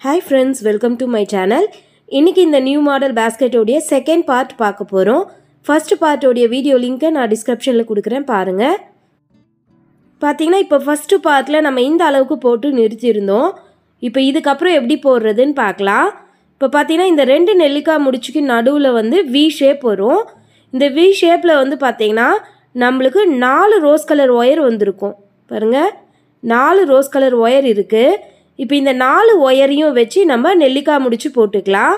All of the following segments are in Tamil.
hi friends welcome to my channel இன்றைக்கி இந்த நியூ மாடல் பேஸ்கெட்டோடைய செகண்ட் பார்ட் பார்க்க போகிறோம் ஃபர்ஸ்ட் பார்ட்டோடைய வீடியோ லிங்க்கை நான் டிஸ்கிரிப்ஷனில் கொடுக்குறேன் பாருங்கள் பார்த்தீங்கன்னா இப்போ ஃபஸ்ட்டு பார்ட்டில் நம்ம இந்த அளவுக்கு போட்டு நிறுத்தியிருந்தோம் இப்போ இதுக்கப்புறம் எப்படி போடுறதுன்னு பார்க்கலாம் இப்போ பார்த்தீங்கன்னா இந்த ரெண்டு நெல்லிக்காய் முடிச்சுக்கு நடுவில் வந்து வி ஷேப் வரும் இந்த வி ஷேப்பில் வந்து பார்த்தீங்கன்னா நம்மளுக்கு நாலு ரோஸ் கலர் ஒயர் வந்திருக்கும் பாருங்கள் நாலு ரோஸ் கலர் ஒயர் இருக்குது இப்போ இந்த நாலு ஒயரையும் வச்சு நம்ம நெல்லிக்காய் முடிச்சு போட்டுக்கலாம்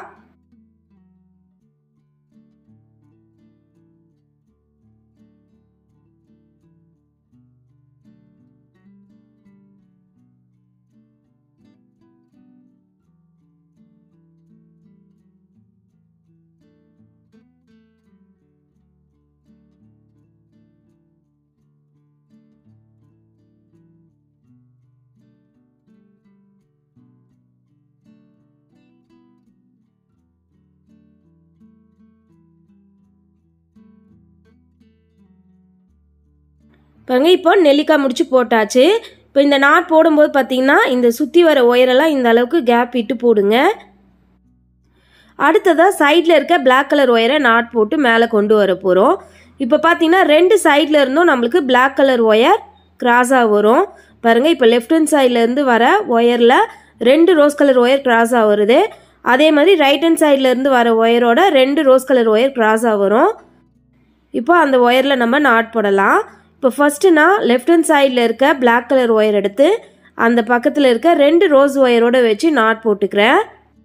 பாருங்க இப்போ நெல்லிக்காய் முடிச்சு போட்டாச்சு இப்போ இந்த நாட் போடும்போது பார்த்தீங்கன்னா இந்த சுற்றி வர ஒயரெல்லாம் இந்த அளவுக்கு கேப் விட்டு போடுங்க அடுத்ததாக சைடில் இருக்க பிளாக் கலர் ஒயரை நாட் போட்டு மேலே கொண்டு வர போகிறோம் இப்போ பார்த்தீங்கன்னா ரெண்டு சைடில் இருந்தும் நம்மளுக்கு பிளாக் கலர் ஒயர் கிராஸாக வரும் பாருங்கள் இப்போ லெஃப்ட் ஹேண்ட் சைட்லேருந்து வர ஒயரில் ரெண்டு ரோஸ் கலர் ஒயர் கிராஸாக வருது அதே மாதிரி ரைட் ஹேண்ட் சைட்லேருந்து வர ஒயரோட ரெண்டு ரோஸ் கலர் ஒயர் கிராஸாக வரும் இப்போ அந்த ஒயரில் நம்ம நாட் போடலாம் இப்போ ஃபஸ்ட்டு நான் லெஃப்ட் ஹேண்ட் சைடில் இருக்க பிளாக் கலர் ஒயர் எடுத்து அந்த பக்கத்தில் இருக்க ரெண்டு ரோஸ் ஒயரோட வச்சு நாட் போட்டுக்கிறேன்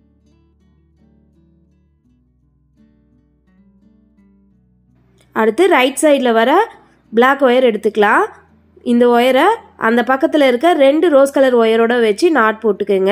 அடுத்து ரைட் சைடில் வர பிளாக் ஒயர் எடுத்துக்கலாம் இந்த ஒயரை அந்த பக்கத்தில் இருக்க ரெண்டு ரோஸ் கலர் ஒயரோட வச்சு நாட் போட்டுக்கோங்க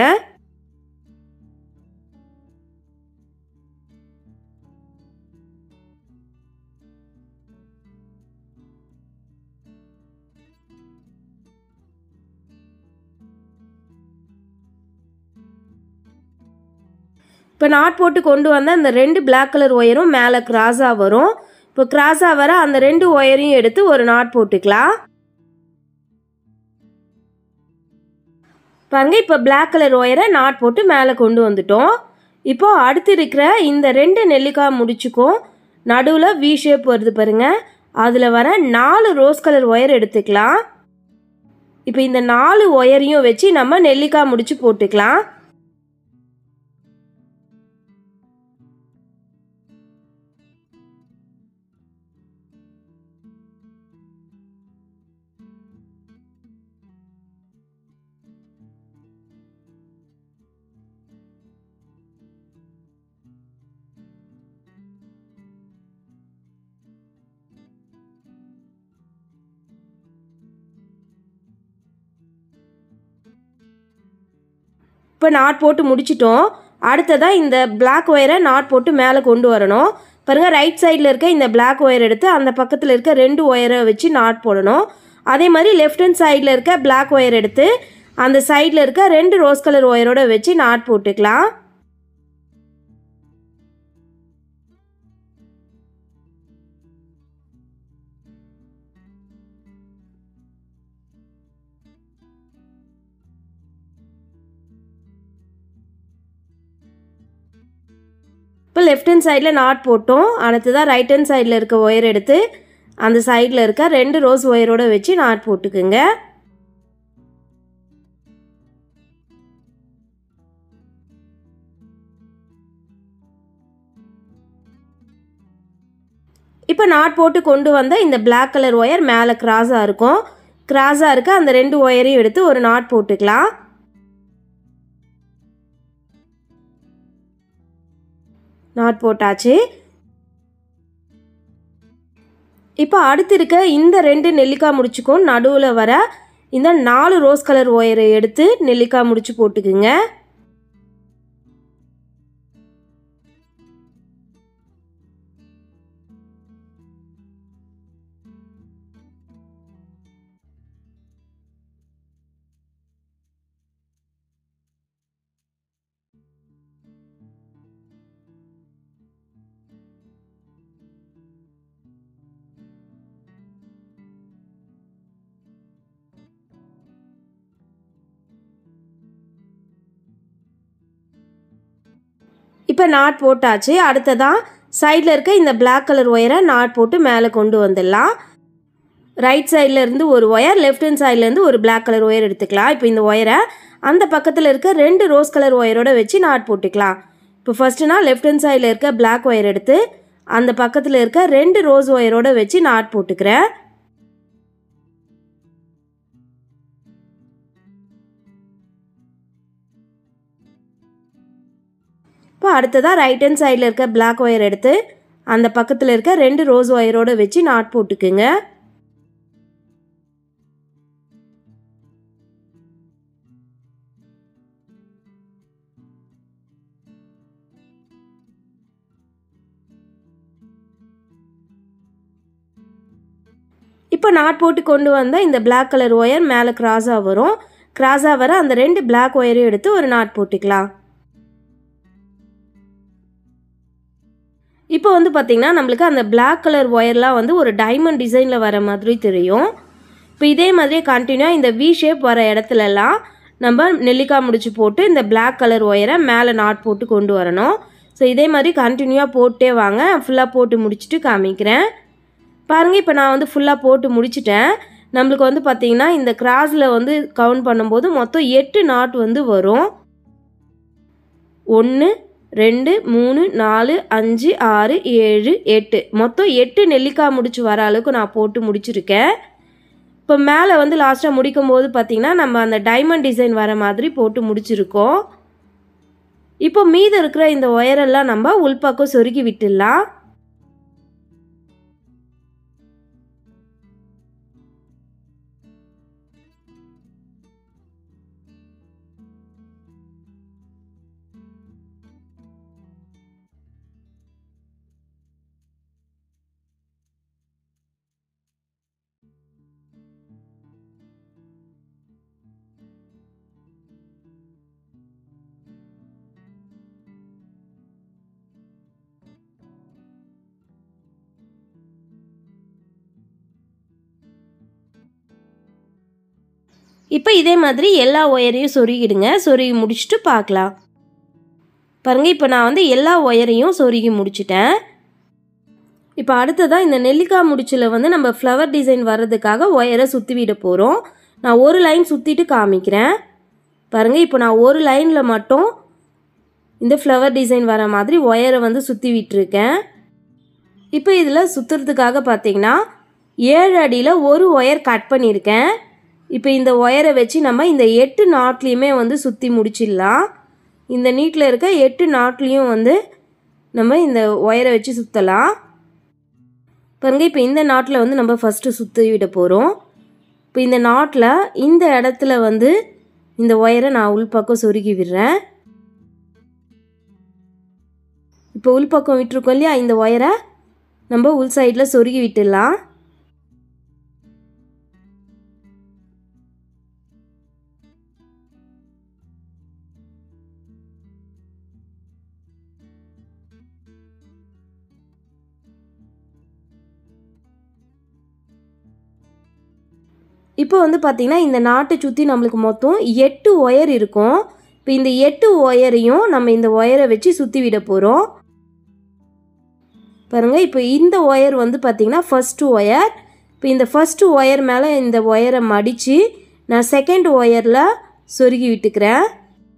இப்போ நாட் போட்டு கொண்டு வந்தால் அந்த ரெண்டு பிளாக் கலர் ஒயரும் மேலே கிராஸாக வரும் இப்போ கிராஸாக வர அந்த ரெண்டு ஒயரையும் எடுத்து ஒரு நாட் போட்டுக்கலாம் பாருங்க இப்போ பிளாக் கலர் ஒயரை நாட் போட்டு மேலே கொண்டு வந்துட்டோம் இப்போ அடுத்து இருக்கிற இந்த ரெண்டு நெல்லிக்காய் முடிச்சுக்கும் நடுவில் வி ஷேப் வருது பாருங்க அதில் வர நாலு ரோஸ் கலர் ஒயர் எடுத்துக்கலாம் இப்போ இந்த நாலு ஒயரையும் வச்சு நம்ம நெல்லிக்காய் முடிச்சு போட்டுக்கலாம் இப்போ நாட் போட்டு முடிச்சிட்டோம் அடுத்ததாக இந்த பிளாக் ஒயரை நாட் போட்டு மேலே கொண்டு வரணும் பாருங்கள் ரைட் சைடில் இருக்க இந்த பிளாக் ஒயர் எடுத்து அந்த பக்கத்தில் இருக்க ரெண்டு ஒயரை வச்சு நாட் போடணும் அதே மாதிரி லெஃப்ட் ஹேண்ட் சைடில் இருக்க பிளாக் ஒயர் எடுத்து அந்த சைடில் இருக்க ரெண்டு ரோஸ் கலர் ஒயரோட வச்சு நாட் போட்டுக்கலாம் இப்போ லெஃப்ட் ஹேண்ட் சைடில் நாட் போட்டோம் அடுத்ததாக ரைட் ஹேண்ட் சைடில் இருக்க ஒயர் எடுத்து அந்த சைடில் இருக்க ரெண்டு ரோஸ் ஒயரோட வச்சு நாட் போட்டுக்குங்க இப்போ நாட் போட்டு கொண்டு வந்த இந்த பிளாக் கலர் ஒயர் மேலே கிராஸாக இருக்கும் கிராஸாக இருக்க அந்த ரெண்டு ஒயரையும் எடுத்து ஒரு நாட் போட்டுக்கலாம் நாட் போட்டாச்சு இப்போ அடுத்து இருக்க இந்த ரெண்டு நெல்லிக்காய் முடிச்சுக்கும் நடுவில் வர இந்த நாலு ரோஸ் கலர் ஒயரை எடுத்து நெல்லிக்காய் முடிச்சு போட்டுக்குங்க இப்போ நாட் போட்டாச்சு அடுத்ததான் சைடில் இருக்க இந்த பிளாக் கலர் ஒயரை நாட் போட்டு மேலே கொண்டு வந்துடலாம் ரைட் சைடில் இருந்து ஒரு ஒயர் லெஃப்ட் ஹேண்ட் சைட்லேருந்து ஒரு பிளாக் கலர் ஒயர் எடுத்துக்கலாம் இப்போ இந்த ஒயரை அந்த பக்கத்தில் இருக்க ரெண்டு ரோஸ் கலர் ஒயரோட வச்சு நாட் போட்டுக்கலாம் இப்போ ஃபஸ்ட்டு நான் லெஃப்ட் ஹேண்ட் சைடில் இருக்க பிளாக் ஒயர் எடுத்து அந்த பக்கத்தில் இருக்க ரெண்டு ரோஸ் ஒயரோட வச்சு நாட் போட்டுக்கிறேன் இப்போ அடுத்ததாக ரைட் ஹேண்ட் சைடில் இருக்க பிளாக் ஒயர் எடுத்து அந்த பக்கத்தில் இருக்க ரெண்டு ரோஸ் ஒயரோட வச்சு நாட் போட்டுக்குங்க இப்போ நாட் போட்டு கொண்டு வந்தால் இந்த பிளாக் கலர் ஒயர் மேலே கிராஸாக வரும் கிராஸாக வர அந்த ரெண்டு பிளாக் ஒயரையும் எடுத்து ஒரு நாட் போட்டுக்கலாம் இப்போ வந்து பார்த்திங்கன்னா நம்மளுக்கு அந்த பிளாக் கலர் ஒயர்லாம் வந்து ஒரு டைமண்ட் டிசைனில் வர மாதிரி தெரியும் இப்போ இதே மாதிரியே கண்டினியூவாக இந்த வி ஷேப் வர இடத்துலலாம் நம்ம நெல்லிக்காய் முடிச்சு போட்டு இந்த பிளாக் கலர் ஒயரை மேலே நாட் போட்டு கொண்டு வரணும் ஸோ இதே மாதிரி கண்டினியூவாக போட்டே வாங்க ஃபுல்லாக போட்டு முடிச்சுட்டு காமிக்கிறேன் பாருங்கள் இப்போ நான் வந்து ஃபுல்லாக போட்டு முடிச்சிட்டேன் நம்மளுக்கு வந்து பார்த்திங்கன்னா இந்த கிராஸில் வந்து கவுண்ட் பண்ணும்போது மொத்தம் எட்டு நாட் வந்து வரும் ஒன்று ரெண்டு மூணு நாலு அஞ்சு ஆறு ஏழு எட்டு மொத்தம் எட்டு நெல்லிக்காய் முடிச்சு வர அளவுக்கு நான் போட்டு முடிச்சிருக்கேன் இப்போ மேலே வந்து லாஸ்ட்டாக முடிக்கும் போது பார்த்திங்கன்னா நம்ம அந்த டைமண்ட் டிசைன் வர மாதிரி போட்டு முடிச்சிருக்கோம் இப்போ மீதம் இருக்கிற இந்த ஒயரெல்லாம் நம்ம உள்பக்கம் சொருகி விட்டுடலாம் இப்போ இதே மாதிரி எல்லா ஒயரையும் சொருகிடுங்க சொருகி முடிச்சுட்டு பார்க்கலாம் பாருங்கள் இப்போ நான் வந்து எல்லா ஒயரையும் சொருகி முடிச்சிட்டேன் இப்போ அடுத்ததாக இந்த நெல்லிக்காய் முடிச்சில் வந்து நம்ம ஃப்ளவர் டிசைன் வர்றதுக்காக ஒயரை சுற்றி விட போகிறோம் நான் ஒரு லைன் சுற்றிட்டு காமிக்கிறேன் பாருங்கள் இப்போ நான் ஒரு லைனில் மட்டும் இந்த ஃப்ளவர் டிசைன் வர மாதிரி ஒயரை வந்து சுற்றி விட்டுருக்கேன் இப்போ இதில் சுற்றுறதுக்காக பார்த்தீங்கன்னா ஏழு அடியில் ஒரு ஒயர் கட் பண்ணியிருக்கேன் இப்போ இந்த ஒயரை வச்சு நம்ம இந்த எட்டு நாட்லேயுமே வந்து சுற்றி முடிச்சிடலாம் இந்த நீட்டில் இருக்க எட்டு நாட்லேயும் வந்து நம்ம இந்த ஒயரை வச்சு சுற்றலாம் பாருங்க இப்போ இந்த நாட்டில் வந்து நம்ம ஃபஸ்ட்டு சுற்றி விட போகிறோம் இப்போ இந்த நாட்டில் இந்த இடத்துல வந்து இந்த ஒயரை நான் உள்பக்கம் சொருகி விடுறேன் இப்போ உள்பக்கம் விட்டுருக்கோம் இல்லையா இந்த ஒயரை நம்ம உள் சைடில் சொருகி விட்டுடலாம் இப்போ வந்து பார்த்திங்கன்னா இந்த நாட்டை சுற்றி நம்மளுக்கு மொத்தம் எட்டு ஒயர் இருக்கும் இப்போ இந்த எட்டு ஒயரையும் நம்ம இந்த ஒயரை வச்சு சுற்றி விட போகிறோம் பாருங்கள் இப்போ இந்த ஒயர் வந்து பார்த்திங்கன்னா ஃபஸ்ட்டு ஒயர் இப்போ இந்த ஃபஸ்ட்டு ஒயர் மேலே இந்த ஒயரை மடித்து நான் செகண்ட் ஒயரில் சொருகி விட்டுக்கிறேன்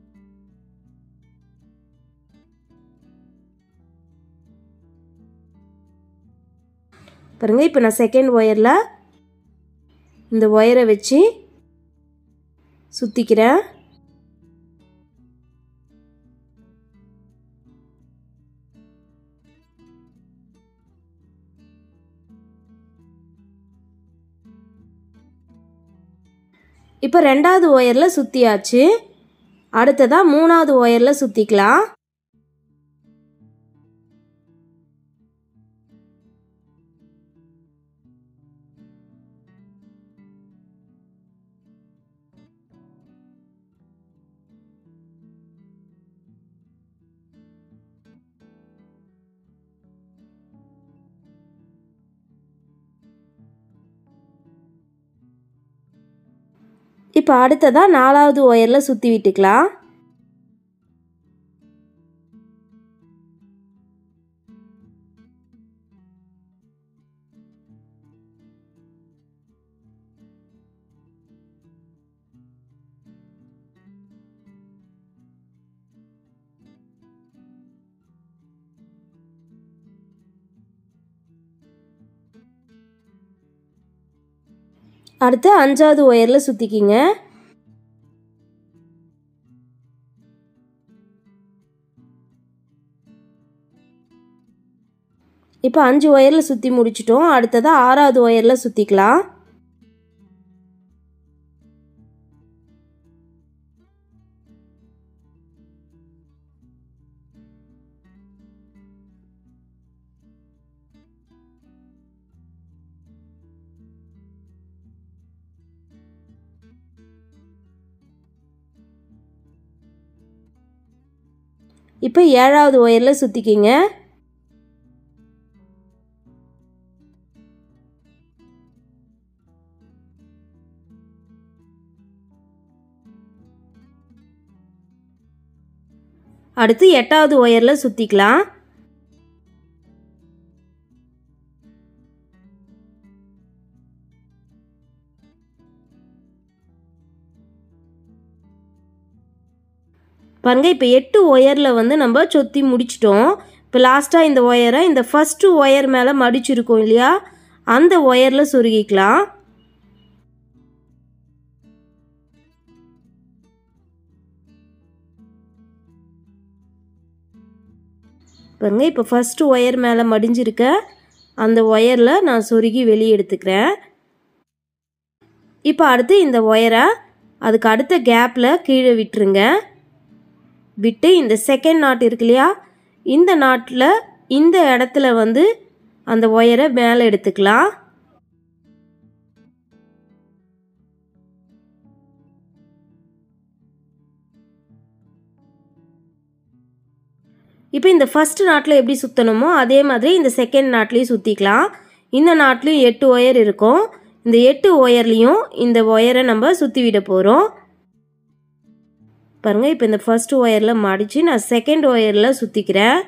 பாருங்கள் இப்போ நான் செகண்ட் ஒயரில் இந்த ஒயரை வச்சு சுற்றிக்கிறேன் இப்போ ரெண்டாவது ஒயரில் சுற்றியாச்சு அடுத்ததாக மூணாவது ஒயரில் சுற்றிக்கலாம் இப்போ அடுத்ததாக நாலாவது ஒயரில் சுற்றி விட்டுக்கலாம் அடுத்து அஞ்சாவது ஒயரில் சுற்றிக்கிங்க இப்போ அஞ்சு ஒயரில் சுற்றி முடிச்சிட்டோம் அடுத்ததாக ஆறாவது ஒயரில் சுற்றிக்கலாம் இப்போ ஏழாவது ஒயரில் சுற்றிக்கிங்க அடுத்து எட்டாவது ஒயரில் சுற்றிக்கலாம் பாருங்க இப்போ எட்டு ஒயரில் வந்து நம்ம சொத்தி முடிச்சிட்டோம் இப்போ லாஸ்ட்டாக இந்த ஒயரை இந்த ஃபஸ்ட்டு ஒயர் மேலே மடிச்சிருக்கோம் இல்லையா அந்த ஒயரில் சொருகிக்கலாம் பாருங்க இப்போ ஃபஸ்ட்டு ஒயர் மேலே மடிஞ்சிருக்க அந்த ஒயரில் நான் சொருகி வெளியே எடுத்துக்கிறேன் இப்போ அடுத்து இந்த ஒயரை அதுக்கு அடுத்த கேப்பில் கீழே விட்டுருங்க விட்டு இந்த செகண்ட் நாட் இருக்கு இல்லையா இந்த நாட்டில் இந்த இடத்துல வந்து அந்த ஒயரை மேலே எடுத்துக்கலாம் இப்போ இந்த ஃபஸ்ட் நாட்டில் எப்படி சுற்றணுமோ அதே மாதிரி இந்த செகண்ட் நாட்லேயும் சுற்றிக்கலாம் இந்த நாட்லேயும் எட்டு ஒயர் இருக்கும் இந்த எட்டு ஒயர்லேயும் இந்த ஒயரை நம்ம சுற்றி விட போகிறோம் பாருங்கள் இப்போ இந்த ஃபர்ஸ்ட் ஒயரில் மடித்து நான் செகண்ட் ஒயரில் சுற்றிக்கிறேன்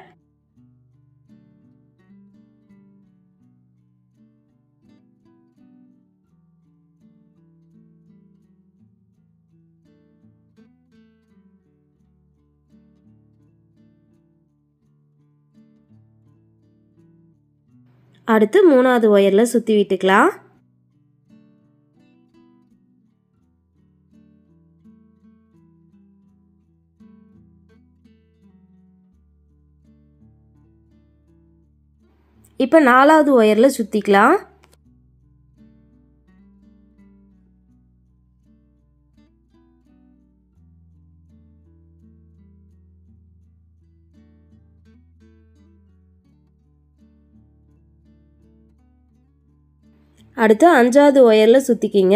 அடுத்து மூணாவது ஒயரில் சுற்றி விட்டுக்கலாம் இப்போ நாலாவது ஒயரில் சுற்றிக்கலாம் அடுத்து அஞ்சாவது ஒயரில் சுற்றிக்கிங்க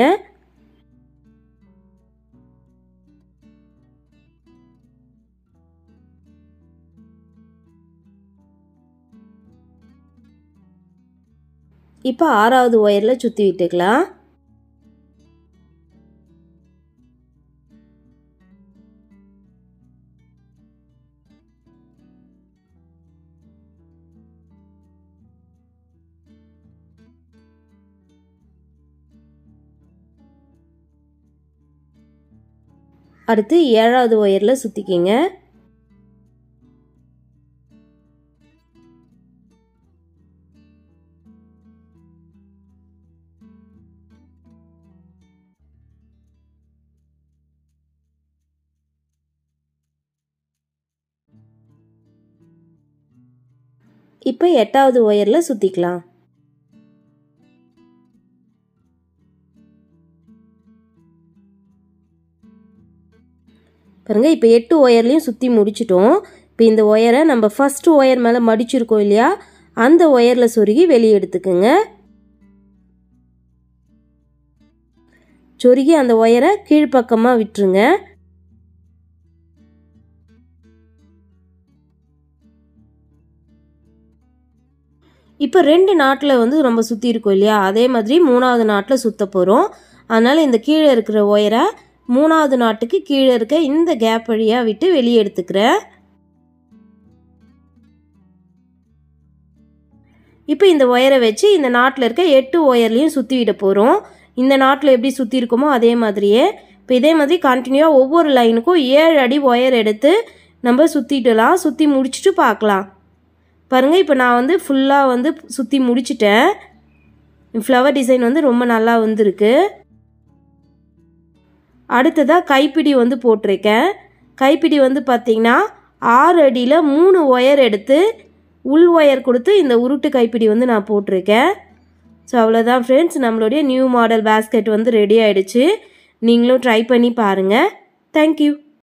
இப்போ ஆறாவது ஒயரில் சுற்றி விட்டுக்கலாம் அடுத்து ஏழாவது ஒயரில் சுற்றிக்கிங்க இப்போ எட்டாவது ஒயரில் சுற்றிக்கலாம் பாருங்க இப்போ எட்டு ஒயர்லேயும் சுற்றி முடிச்சிட்டோம் இப்போ இந்த ஒயரை நம்ம ஃபஸ்ட்டு ஒயர் மேலே மடிச்சிருக்கோம் இல்லையா அந்த ஒயரில் சொருகி வெளியே எடுத்துக்குங்க சொருகி அந்த ஒயரை கீழ்ப்பக்கமாக விட்டுருங்க இப்போ ரெண்டு நாட்டில் வந்து நம்ம சுற்றி இருக்கோம் இல்லையா அதே மாதிரி மூணாவது நாட்டில் சுற்ற போகிறோம் அதனால் இந்த கீழே இருக்கிற ஒயரை மூணாவது நாட்டுக்கு கீழே இருக்க இந்த கேப் வழியாக விட்டு வெளியே எடுத்துக்கிறேன் இப்போ இந்த ஒயரை வச்சு இந்த நாட்டில் இருக்க எட்டு ஒயர்லேயும் சுற்றி விட போகிறோம் இந்த நாட்டில் எப்படி சுற்றி இருக்கோமோ அதே மாதிரியே இப்போ இதே மாதிரி கண்டினியூவாக ஒவ்வொரு லைனுக்கும் ஏழு அடி ஒயர் எடுத்து நம்ம சுற்றிடலாம் சுற்றி முடிச்சுட்டு பார்க்கலாம் பாருங்கள் இப்போ நான் வந்து ஃபுல்லாக வந்து சுற்றி முடிச்சிட்டேன் ஃப்ளவர் டிசைன் வந்து ரொம்ப நல்லா வந்திருக்கு அடுத்ததாக கைப்பிடி வந்து போட்டிருக்கேன் கைப்பிடி வந்து பார்த்திங்கன்னா ஆறு அடியில் மூணு ஒயர் எடுத்து உள் ஒயர் கொடுத்து இந்த உருட்டு கைப்பிடி வந்து நான் போட்டிருக்கேன் ஸோ அவ்வளோதான் ஃப்ரெண்ட்ஸ் நம்மளுடைய நியூ மாடல் பேஸ்கெட் வந்து ரெடி ஆகிடுச்சு நீங்களும் ட்ரை பண்ணி பாருங்கள் தேங்க்யூ